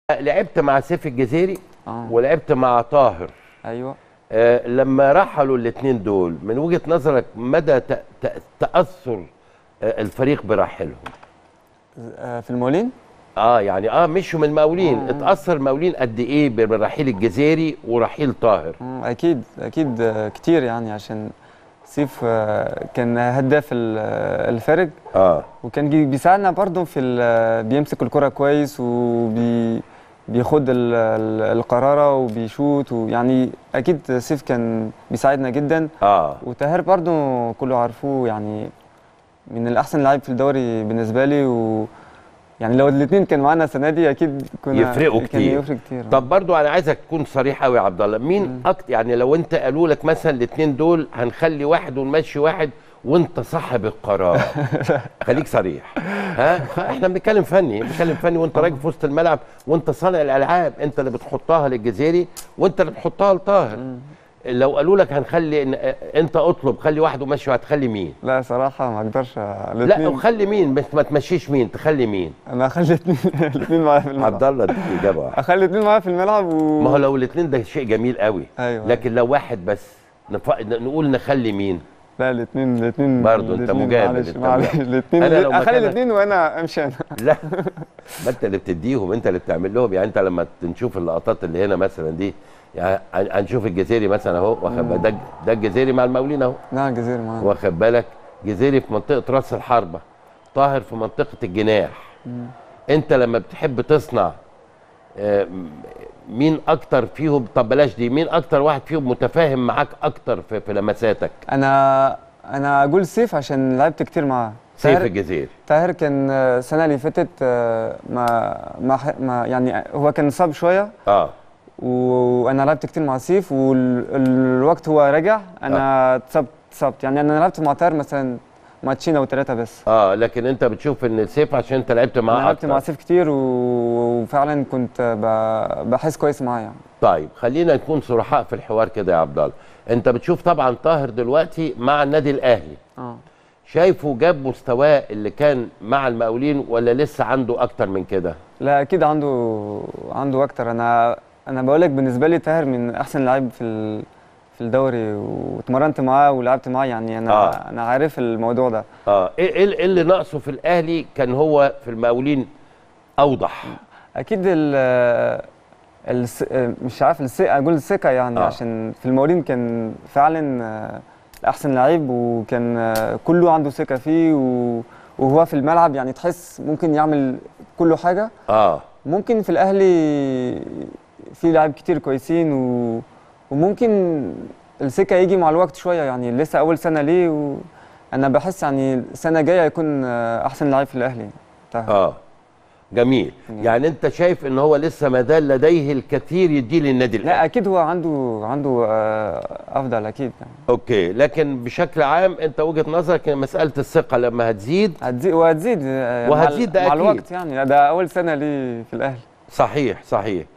لعبت مع سيف الجزيري اه ولعبت مع طاهر ايوه آه، لما رحلوا الاثنين دول من وجهة نظرك مدى ت- ت- تأثر آه، الفريق برحلهم آه، في المولين اه يعني اه مشوا من المقاولين آه. اتأثر المقاولين قد ايه برحيل الجزيري ورحيل طاهر مم، اكيد اكيد آه، كتير يعني عشان سيف آه، كان هداف ال- آه، الفرق اه وكان بي- بيساعدنا برضه في ال- بيمسك الكرة كويس وبي بياخد ال- ال- القرارة وبيشوت ويعني أكيد سيف كان بيساعدنا جدا اه وطاهر برضه كله عارفوه يعني من الأحسن لاعب في الدوري بالنسبة لي و يعني لو الاثنين كانوا معانا السنة دي أكيد كنا يفرقوا كان كتير. يفرق كتير طب برضو انا عايزك تكون صريح قوي يا عبد الله مين اكتر يعني لو انت قالوا لك مثلا الاثنين دول هنخلي واحد ونمشي واحد وانت صاحب القرار خليك صريح ها احنا بنتكلم فني بنتكلم فني وانت راجل في وسط الملعب وانت صانع الالعاب انت اللي بتحطها للجزيري وانت اللي بتحطها لطاهر لو قالوا لك هنخلي إن انت اطلب خلي واحد ومشي واحد تخلي مين لا صراحة ما أقدرش لا الاثنين وخلي مين بس ما تمشيش مين تخلي مين أنا أخلي الاثنين الاثنين معايا في الملعب عبد الله دي اجابه واحده أخلي الاثنين معايا في الملعب و ما هو لو الاثنين ده شيء جميل قوي أيوه لكن لو واحد بس نف... نقول نخلي مين لا الاثنين الاثنين برضه أنت الاتنين مجامل، معلش أنت معلش مجامل. الاثنين أنا لو اخلي مكانك- الاثنين وانا امشي انا لا ما انت اللي بتديهم انت اللي بتعمل لهم يعني انت لما نشوف اللقطات اللي هنا مثلا دي يعني هن- هنشوف الجزيري مثلا اهو واخد بالك ده ده الجزيري مع المقاولين اهو لا الجزيرة معانا واخد بالك جزيري في منطقه راس الحربه طاهر في منطقه الجناح انت لما بتحب تصنع آه، م- مين اكتر فيهم طب بلاش دي مين اكتر واحد فيهم متفاهم معاك اكتر في, في لمساتك انا انا اقول سيف عشان لعبت كتير معاه سيف طاهر- الجزيري طاهر كان آه، السنه اللي فاتت آه، ما ما ح- ما يعني هو كان صاب شويه اه وانا لعبت كتير مع سيف والوقت هو رجع انا اتصبت اتصبت يعني انا لعبت مع طاهر مثلا ماتشين او ثلاثه بس اه لكن انت بتشوف ان سيف عشان انت لعبت معاه انا لعبت أكتر. مع سيف كتير و- وفعلا كنت ب- بحس كويس معاه يعني طيب خلينا نكون صرحاء في الحوار كده يا عبد الله انت بتشوف طبعا طاهر دلوقتي مع النادي الاهلي اه شايفه جاب مستواه اللي كان مع المقاولين ولا لسه عنده اكتر من كده لا اكيد عنده عنده اكتر انا انا بقول لك بالنسبه لي طاهر من احسن لعيب في ال- في الدوري واتمرنت معاه ولعبت معاه يعني انا آه. آه. انا عارف الموضوع ده اه ايه ايه إيه اللي ناقصه في الاهلي كان هو في المقاولين اوضح اكيد ال الس... مش عارف الثقه اقول الثقه يعني آه. آه. عشان في المقاولين كان فعلا آه، احسن لعيب وكان آه، كله عنده ثقه فيه و... وهو في الملعب يعني تحس ممكن يعمل كل حاجه اه ممكن في الاهلي في لاعب كتير كويسين و... وممكن الثقه يجي مع الوقت شويه يعني لسه اول سنه ليه و... انا بحس يعني السنه الجايه يكون آه، احسن لعيب في الاهلي طاهر. اه جميل جميل. يعني انت شايف ان هو لسه ما زال لديه الكثير يديه للنادي الاهلي لا اكيد هو عنده عنده آه، افضل اكيد يعني اوكي لكن بشكل عام انت وجهه نظرك ان مساله الثقه لما هتزيد هتزيد وهتزيد آه، مع ال- وهتزيد ده مع أكيد. الوقت يعني ده اول سنه ليه في الاهلي صحيح صحيح